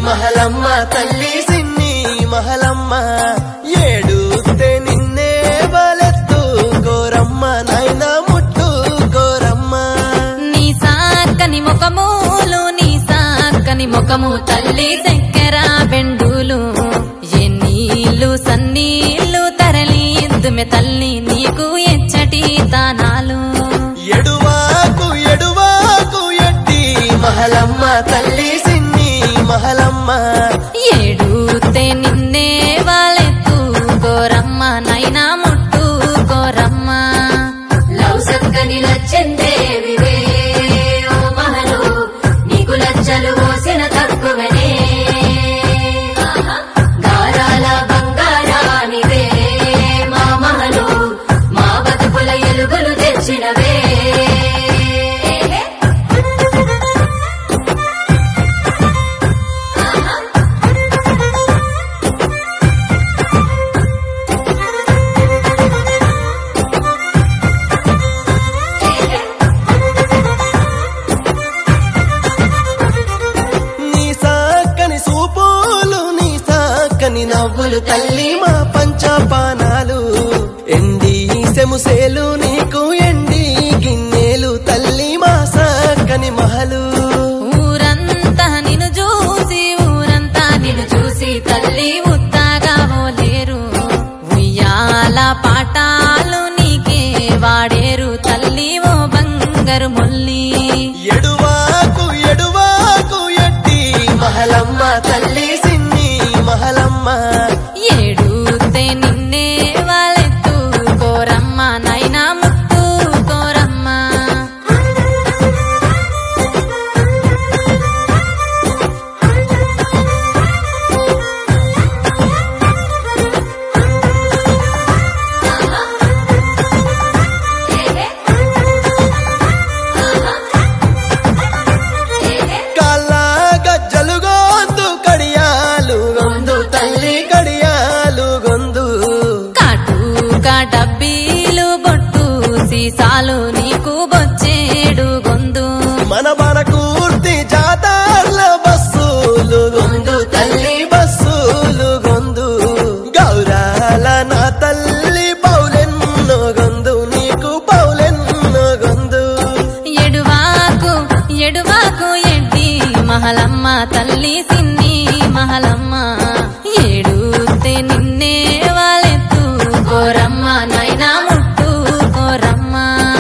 మహలమ్మ తల్లి సిన్ని మహలమ్మ ఏడుతే నిన్నే బలెత్తు గోరమ్మ నాయన ముట్టు గోరమ్మ నీ సాకని ముఖములు నీ సాకని ముఖము తల్లి చక్కెర బెండులు ఎన్నీళ్ళు సన్నీళ్ళు తరలి దుమె తల్లి నీకు ఎచ్చటి తానాలు ఎడువాకు ఎడువాకు ఎట్టి మహలమ్మ తల్లి సిన్ని మహలమ్మ ఏడుతే నిన్నే వాళ్ళెత్తు కోరమ్మ నైనా ముట్టు కోరమ్మ లవ్ సక్కని లచ్చందేవివే ఓ మహలు నీకు లచ్చలు పోసిన తక్కువనే గారాల బంగారానివే మా మహలు మా బతుకుల ఎలుగులు తెచ్చినవే నీ సాకని సూపులు నీ సాకని నవ్వులు తల్లి మా పంచపానాలు ఎండి సెముసేలు నీకు ఎండి గిన్నెలు తల్లి మా సాకని మహలు ఊరంతా నిన్ను చూసి ఊరంతా నిన్ను చూసి తల్లి ఉత్తాగా ఓలేరు ఉయ్యాల పాటాలు నీకే వాడేరు తల్లి ఓ బంగారు మొల్లి ఎడువాకు ఎడువాకు ఎట్టి మహలమ్మ తల్లి సిన్ని మహలమ్మ ఏడుతే నిన్నే వాళ్ళెత్తు కోరమ్మ నైనా ముట్టు కోరమ్మ కాళ్ళ గజ్జలు గొంతు కడియాలు గొందు తల్లి కడియాలు గొందు కాటుక డబ్బీలు బొట్టు సీసాలు నీకు బొచ్చేడు గొందు మన మన కూర్తి జాతర్ల బస్సులు గొందు తల్లి బస్సులు గొందు గౌరాల నా తల్లి పౌలెన్నో గొందు నీకు పౌలెన్నో గొందు ఎడువాకు ఎడువాకు ఎడ్డి మహలమ్మ తల్లి సిన్ని మహలమ్మ ఏడుతే నిన్నే వాళ్ళెత్తు కోరమ్మ నైనా ముట్టు కోరమ్మ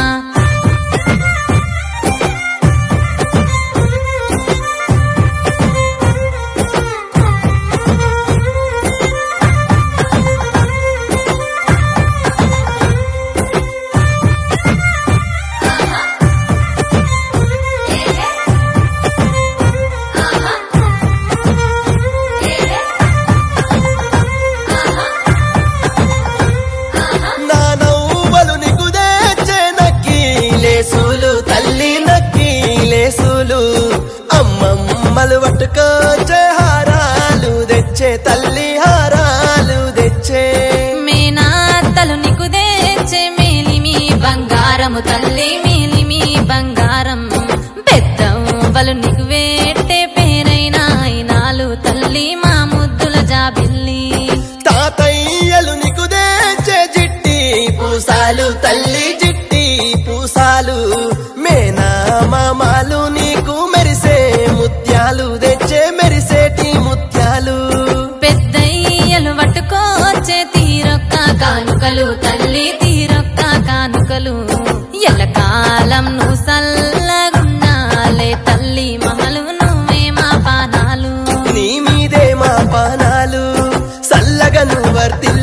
నా నవ్వలు నీకు తెచ్చే నక్కి లేసులు తల్లి నక్కి లేసులు అమ్మమ్మలు పట్టుకొచ్చే హారాలు తెచ్చే తల్లి హారాలు తెచ్చే మేనాత్తలు నీకు దేచే మేలిమి బంగారము తల్లి మేలిమి బంగారం పెద్దవ్వలు నీకు వేట్టే పేరైన అయినాలు తల్లి మా ముద్దుల జాబిల్లి తాతయ్యలు నీకు తెచ్చే జిట్టి పూసాలు తల్లి జిట్టి పూసాలు మేనా మామాలు నీకు మెరిసే ముత్యాలు తెచ్చే మెరిసేటి ముత్యాలు పెద్దయ్యలు పట్టుకోచే తీరొక్క కానుకలు తల్లి తీరొక్క కానుకలు ఎల్లకాలం నువ్వు సల్లగున్నాలే తల్లి మహలు నువ్వే మా పానాలు నీ మీదే మా పానాలు సల్లగను వర్తిల్లు